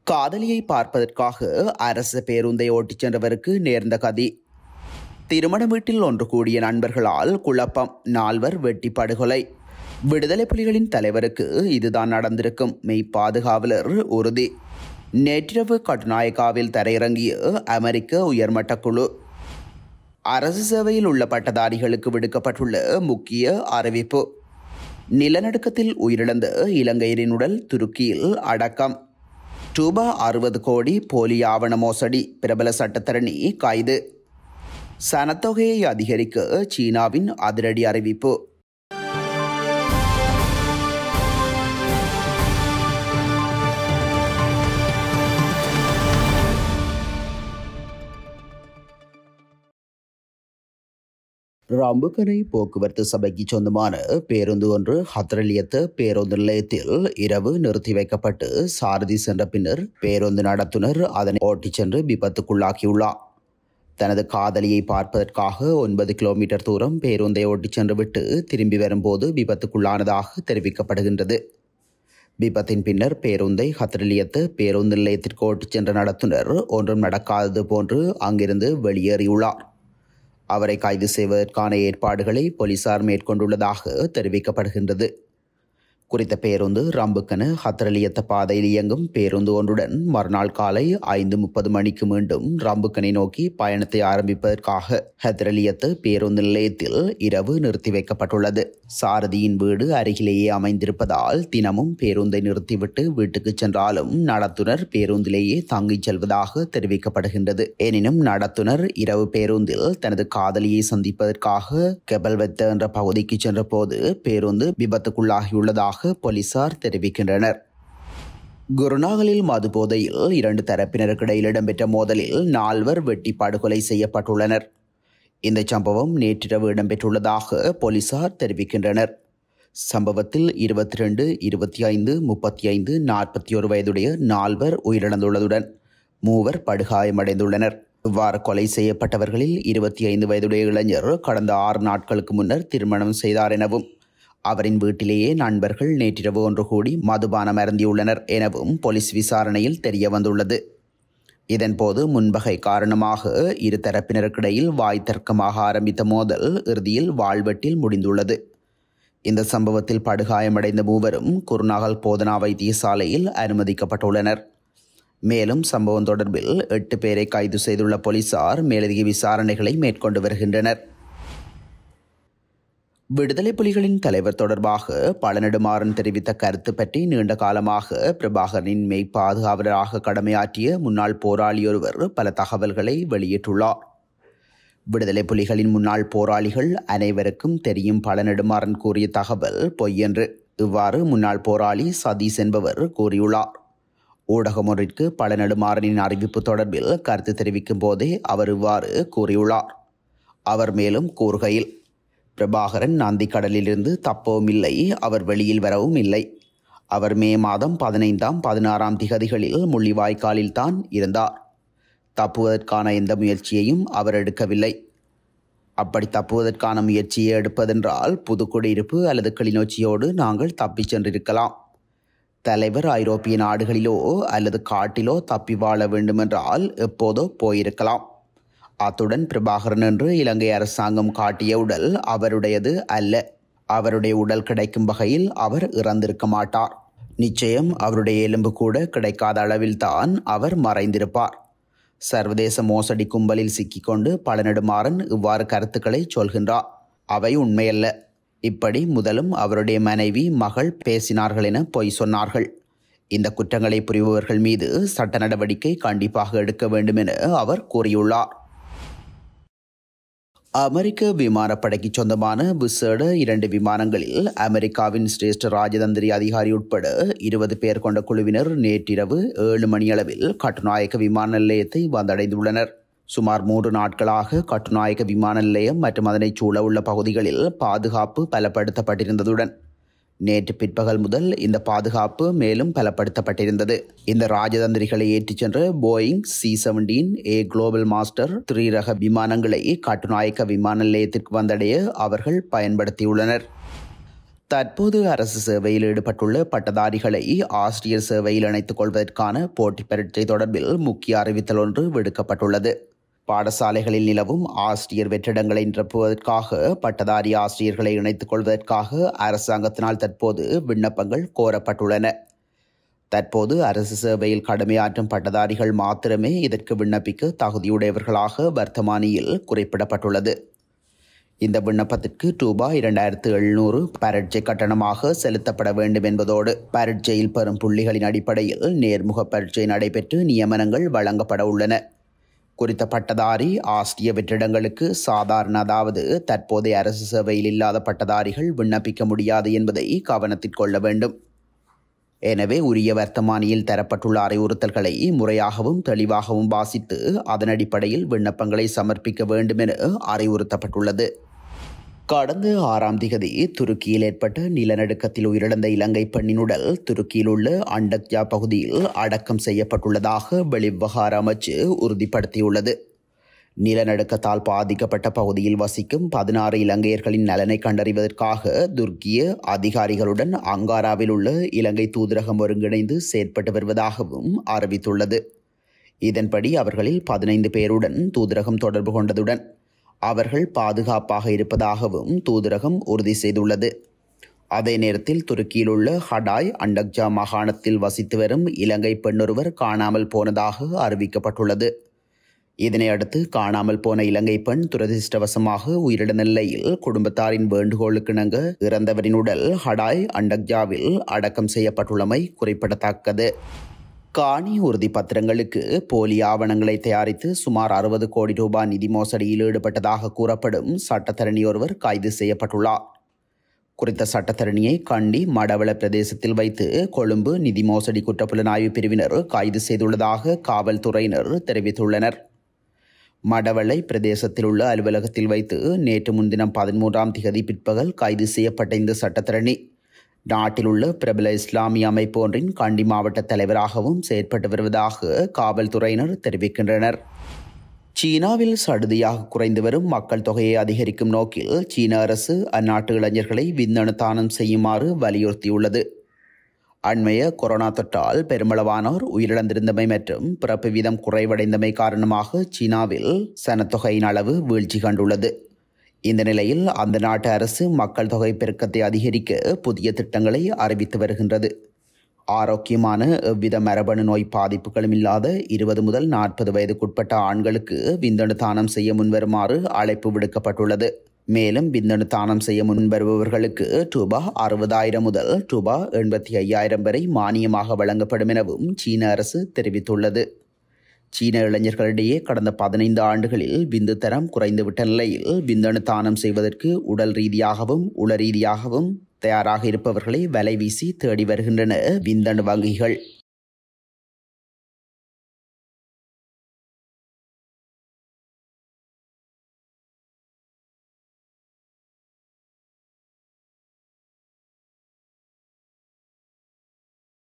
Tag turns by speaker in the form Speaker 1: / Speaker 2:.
Speaker 1: காதலியை பார்ப்பதற்காக அரசு பேருந்தை ஓட்டிச் சென்றவருக்கு நேர்ந்த கதி திருமண வீட்டில் ஒன்று கூடிய நண்பர்களால் குழப்பம் நால்வர் வெட்டி படுகொலை விடுதலை புலிகளின் தலைவருக்கு இதுதான் நடந்திருக்கும் மெய் பாதுகாவலர் உறுதி நேற்றிரவு கட்டுநாயக்காவில் தரையிறங்கிய அமெரிக்க உயர்மட்ட குழு அரசு சேவையில் உள்ள பட்டதாரிகளுக்கு விடுக்கப்பட்டுள்ள முக்கிய அறிவிப்பு நிலநடுக்கத்தில் உயிரிழந்த இலங்கையரின் உடல் துருக்கியில் அடக்கம் ரூபா அறுபது கோடி போலி ஆவண மோசடி பிரபல சட்டத்தரணி கைது சனத்தொகையை அதிகரிக்க சீனாவின் அதிரடி அறிவிப்பு ரம்புக்கரை போக்குவரத்து சபைக்கு சொந்தமான பேருந்து ஒன்று ஹத்ரலியத்து பேருந்து நிலையத்தில் இரவு நிறுத்தி வைக்கப்பட்டு சாரதி சென்ற பின்னர் பேருந்து நடத்துனர் அதனை ஓட்டிச் சென்று விபத்துக்குள்ளாக்கியுள்ளார் தனது காதலியை பார்ப்பதற்காக ஒன்பது கிலோமீட்டர் தூரம் பேருந்தை ஓட்டிச் சென்றுவிட்டு திரும்பி வரும்போது விபத்துக்குள்ளானதாக தெரிவிக்கப்படுகின்றது விபத்தின் பின்னர் பேருந்தை ஹத்ரலியத்து பேருந்து நிலையத்திற்கு ஓட்டிச் சென்ற நடத்துனர் ஒன்றும் நடக்காதது போன்று அங்கிருந்து வெளியேறியுள்ளார் அவரை கைது செய்வதற்கான ஏற்பாடுகளை போலீசார் மேற்கொண்டுள்ளதாக தெரிவிக்கப்படுகின்றது குறித்த பேருந்து ரம்புக்கன ஹத்ரலியத்த பாதையில் இயங்கும் பேருந்து ஒன்றுடன் மறுநாள் காலை ஐந்து முப்பது மணிக்கு மீண்டும் ரம்புக்கனை நோக்கி பயணத்தை ஆரம்பிப்பதற்காக ஹத்ரலியத்து பேருந்து நிலையத்தில் இரவு நிறுத்தி வைக்கப்பட்டுள்ளது சாரதியின் வீடு அருகிலேயே அமைந்திருப்பதால் தினமும் பேருந்தை நிறுத்திவிட்டு வீட்டுக்கு சென்றாலும் நடத்துனர் பேருந்திலேயே தங்கிச் செல்வதாக தெரிவிக்கப்படுகின்றது எனினும் நடத்துனர் இரவு பேருந்தில் தனது காதலியை சந்திப்பதற்காக கெபல்வெத்த என்ற பகுதிக்கு சென்றபோது பேருந்து விபத்துக்குள்ளாகியுள்ளதாக போலீசார் தெரிவிக்கின்றனர் குருநாகலில் மது போதையில் இரண்டு தரப்பினருக்கு இடையில் இடம்பெற்ற மோதலில் நால்வர் வெட்டி படுகொலை செய்யப்பட்டுள்ளனர் இந்த சம்பவம் நேற்றிரவு இடம்பெற்றுள்ளதாக போலீசார் தெரிவிக்கின்றனர் சம்பவத்தில் இருபத்தி ரெண்டு இருபத்தி ஐந்து முப்பத்தி ஐந்து நாற்பத்தி ஒரு வயதுடைய நால்வர் உயிரிழந்துள்ளதுடன் மூவர் படுகாயமடைந்துள்ளனர் இவ்வாறு கொலை செய்யப்பட்டவர்களில் இருபத்தி ஐந்து வயதுடைய இளைஞர் கடந்த ஆறு நாட்களுக்கு முன்னர் திருமணம் செய்தார் எனவும் அவரின் வீட்டிலேயே நண்பர்கள் நேற்றிரவு ஒன்று கூடி மதுபானம் அருந்தியுள்ளனர் எனவும் போலீஸ் விசாரணையில் தெரிய வந்துள்ளது இதன்போது முன்பகை காரணமாக இரு தரப்பினருக்கிடையில் வாய் தர்க்கமாக ஆரம்பித்த மோதல் இறுதியில் வாழ்வெட்டில் முடிந்துள்ளது இந்த சம்பவத்தில் படுகாயமடைந்த மூவரும் குருநாகல் போதனா வைத்தியசாலையில் அனுமதிக்கப்பட்டுள்ளனர் மேலும் சம்பவம் தொடர்பில் எட்டு பேரை கைது செய்துள்ள போலீசார் மேலதிக விசாரணைகளை மேற்கொண்டு வருகின்றனர் விடுதலை புலிகளின் தலைவர் தொடர்பாக பழநெடுமாறன் தெரிவித்த கருத்து பற்றி நீண்ட காலமாக பிரபாகரனின் மெய் பாதுகாவலராக கடமையாற்றிய முன்னாள் போராளியொருவர் பல தகவல்களை வெளியிட்டுள்ளார் விடுதலை புலிகளின் முன்னாள் போராளிகள் அனைவருக்கும் தெரியும் பழநெடுமாறன் கூறிய தகவல் பொய்யென்று இவ்வாறு முன்னாள் போராளி சதீஷ் என்பவர் கூறியுள்ளார் ஊடகம் ஒன்றிற்கு பழநெடுமாறனின் அறிவிப்பு தொடர்பில் கருத்து தெரிவிக்கும் போதே அவர் இவ்வாறு கூறியுள்ளார் அவர் மேலும் கூறுகையில் பிரபாகரன் நந்திக்கடலிலிருந்து தப்பவும் இல்லை அவர் வெளியில் வரவும் இல்லை அவர் மே மாதம் பதினைந்தாம் பதினாறாம் திகதிகளில் முள்ளிவாய்க்காலில் தான் இருந்தார் தப்புவதற்கான எந்த முயற்சியையும் அவர் எடுக்கவில்லை அப்படி தப்புவதற்கான முயற்சியை எடுப்பதென்றால் புதுக்குடியிருப்பு அல்லது கிளிநொச்சியோடு நாங்கள் தப்பிச் சென்றிருக்கலாம் தலைவர் ஐரோப்பிய நாடுகளிலோ அல்லது காட்டிலோ தப்பி வாழ வேண்டுமென்றால் எப்போதோ போயிருக்கலாம் அத்துடன் பிரபாகரன் என்று இலங்கை அரசாங்கம் காட்டிய உடல் அவருடையது அல்ல அவருடைய உடல் கிடைக்கும் வகையில் அவர் இறந்திருக்க மாட்டார் நிச்சயம் அவருடைய எலும்பு கூட கிடைக்காத அளவில் தான் அவர் மறைந்திருப்பார் சர்வதேச மோசடி கும்பலில் சிக்கிக்கொண்டு பழநெடுமாறன் இவ்வாறு கருத்துக்களை சொல்கின்றார் அவை உண்மையல்ல இப்படி முதலும் அவருடைய மனைவி மகள் பேசினார்கள் என பொய் சொன்னார்கள் இந்த குற்றங்களை புரிபவர்கள் மீது சட்ட நடவடிக்கை கண்டிப்பாக எடுக்க வேண்டும் என அவர் கூறியுள்ளார் அமெரிக்க விமானப்படைக்கு சொந்தமான விசேட இரண்டு விமானங்களில் அமெரிக்காவின் சிரேஷ்ட ராஜதந்திரி அதிகாரி உட்பட இருபது பேர் கொண்ட குழுவினர் நேற்றிரவு ஏழு மணியளவில் கட்டுநாயக்க விமான நிலையத்தை வந்தடைந்துள்ளனர் சுமார் மூன்று நாட்களாக கட்டுநாயக்க விமான நிலையம் மற்றும் அதனைச் சூழ உள்ள பகுதிகளில் பாதுகாப்பு பலப்படுத்தப்பட்டிருந்ததுடன் நேற்று பிற்பகல் முதல் இந்த பாதுகாப்பு மேலும் பலப்படுத்தப்பட்டிருந்தது இந்த ராஜதந்திரிகளை ஏற்றிச் சென்ற Boeing C seventeen A Globemaster three ரக விமானங்களை கட்டுநாயக்க விமான நிலையத்திற்கு வந்தடைய அவர்கள் பயன்படுத்தியுள்ளனர் தற்போது அரசு சேவையில் ஈடுபட்டுள்ள பட்டதாரிகளை ஆசிரியர் சேவையில் இணைத்துக் கொள்வதற்கான போட்டி பரீட்சை தொடர்பில் முக்கிய அறிவித்தல் ஒன்று விடுக்கப்பட்டுள்ளது பாடசாலைகளில் நிலவும் ஆசிரியர் வெற்றிடங்களை நிரப்புவதற்காக பட்டதாரி ஆசிரியர்களை இணைத்துக் கொள்வதற்காக அரசாங்கத்தினால் தற்போது விண்ணப்பங்கள் கோரப்பட்டுள்ளன தற்போது அரசு சேவையில் கடமையாற்றும் பட்டதாரிகள் மாத்திரமே இதற்கு விண்ணப்பிக்க தகுதியுடையவர்களாக வர்த்தமானியில் குறிப்பிடப்பட்டுள்ளது இந்த விண்ணப்பத்திற்கு ரூபாய் இரண்டாயிரத்து எழுநூறு பரீட்சை கட்டணமாக செலுத்தப்பட வேண்டும் என்பதோடு பரீட்சையில் பெறும் புள்ளிகளின் அடிப்படையில் நேர்முக பரீட்சை நடைபெற்று நியமனங்கள் வழங்கப்பட உள்ளன குறித்த பட்டதாரி ஆசிரிய வெற்றிடங்களுக்கு சாதாரண அதாவது தற்போதைய அரசு சேவையில் இல்லாத பட்டதாரிகள் விண்ணப்பிக்க முடியாது என்பதை கவனத்தில் கொள்ள வேண்டும் எனவே உரிய வர்த்தமானியில் தரப்பட்டுள்ள அறிவுறுத்தல்களை முறையாகவும் தெளிவாகவும் வாசித்து அதன் அடிப்படையில் விண்ணப்பங்களை சமர்ப்பிக்க வேண்டும் என அறிவுறுத்தப்பட்டுள்ளது கடந்த ஆறாம் திகதி துருக்கியில் ஏற்பட்ட நிலநடுக்கத்தில் உயிரிழந்த இலங்கை பெண்ணின் உடல் துருக்கியில் உள்ள அண்டக்ஜா பகுதியில் அடக்கம் செய்யப்பட்டுள்ளதாக வெளிவிவகார அமைச்சு உறுதிப்படுத்தியுள்ளது நிலநடுக்கத்தால் பாதிக்கப்பட்ட பகுதியில் வசிக்கும் பதினாறு இலங்கையர்களின் நலனை கண்டறிவதற்காக துர்க்கிய அதிகாரிகளுடன் அங்காராவில் உள்ள இலங்கை தூதரகம் ஒருங்கிணைந்து செயற்பட்டு வருவதாகவும் அறிவித்துள்ளது இதன்படி அவர்களில் பதினைந்து பேருடன் தூதரகம் தொடர்பு கொண்டதுடன் அவர்கள் பாதுகாப்பாக இருப்பதாகவும் தூதரகம் உறுதி செய்துள்ளது அதே நேரத்தில் துருக்கியில் உள்ள ஹடாய் அண்டக்ஜா மாகாணத்தில் வசித்து வரும் இலங்கை பெண்ணொருவர் காணாமல் போனதாக அறிவிக்கப்பட்டுள்ளது இதனையடுத்து காணாமல் போன இலங்கை பெண் துரதிருஷ்டவசமாக உயிரிழந்த நிலையில் குடும்பத்தாரின் வேண்டுகோளுக்கிணங்க இறந்தவரின் உடல் ஹடாய் அண்டக்ஜாவில் அடக்கம் செய்யப்பட்டுள்ளமை குறிப்பிடத்தக்கது காணி உறுதி பத்திரங்களுக்கு போலி ஆவணங்களை தயாரித்து சுமார் அறுபது கோடி ரூபாய் நிதி மோசடியில் ஈடுபட்டதாக கூறப்படும் சட்டத்தரணி ஒருவர் கைது செய்யப்பட்டுள்ளார் குறித்த சட்டத்தரணியை கண்டி மடவள பிரதேசத்தில் வைத்து கொழும்பு நிதி மோசடி குற்றப்புலனாய்வு பிரிவினர் கைது செய்துள்ளதாக காவல்துறையினர் தெரிவித்துள்ளனர் மடவளை பிரதேசத்தில் உள்ள அலுவலகத்தில் வைத்து நேற்று முன்தினம் பதிமூன்றாம் திகதி பிற்பகல் கைது செய்யப்பட்ட இந்த சட்டத்தரணி நாட்டில் உள்ள பிரபல இஸ்லாமிய அமைப்பு ஒன்றின் கண்டி மாவட்ட தலைவராகவும் செயற்பட்டு வருவதாக காவல்துறையினர் தெரிவிக்கின்றனர் சீனாவில் சடுதியாக குறைந்து வரும் மக்கள் தொகையை அதிகரிக்கும் நோக்கில் சீன அரசு அந்நாட்டு இளைஞர்களை விந்தணு தானம் செய்யுமாறு வலியுறுத்தியுள்ளது அண்மைய கொரோனா தொற்றால் பெருமளவானோர் உயிரிழந்திருந்தமை மற்றும் பிறப்பு வீதம் குறைவடைந்தமை காரணமாக சீனாவில் சனத்தொகையின் அளவு வீழ்ச்சி கண்டுள்ளது இந்த நிலையில் அந்த நாட்டு அரசு மக்கள் தொகை பெருக்கத்தை அதிகரிக்க புதிய திட்டங்களை அறிவித்து வருகின்றது ஆரோக்கியமான எவ்வித மரபணு நோய் பாதிப்புகளும் இல்லாத இருபது முதல் நாற்பது வயதுக்குட்பட்ட ஆண்களுக்கு விந்தணு தானம் செய்ய முன்வருமாறு அழைப்பு விடுக்கப்பட்டுள்ளது மேலும் விந்தணு தானம் செய்ய முன்வருபவர்களுக்கு ரூபா அறுபதாயிரம் முதல் ரூபா எண்பத்தி ஐயாயிரம் வரை மானியமாக வழங்கப்படும் எனவும் சீன அரசு தெரிவித்துள்ளது சீன இளைஞர்களிடையே கடந்த பதினைந்து ஆண்டுகளில் விந்து தரம் குறைந்துவிட்ட நிலையில் விந்தணு தானம் செய்வதற்கு உடல் ரீதியாகவும் உள ரீதியாகவும் தயாராக இருப்பவர்களை வலை வீசி தேடி வருகின்றன விந்தணு வங்கிகள்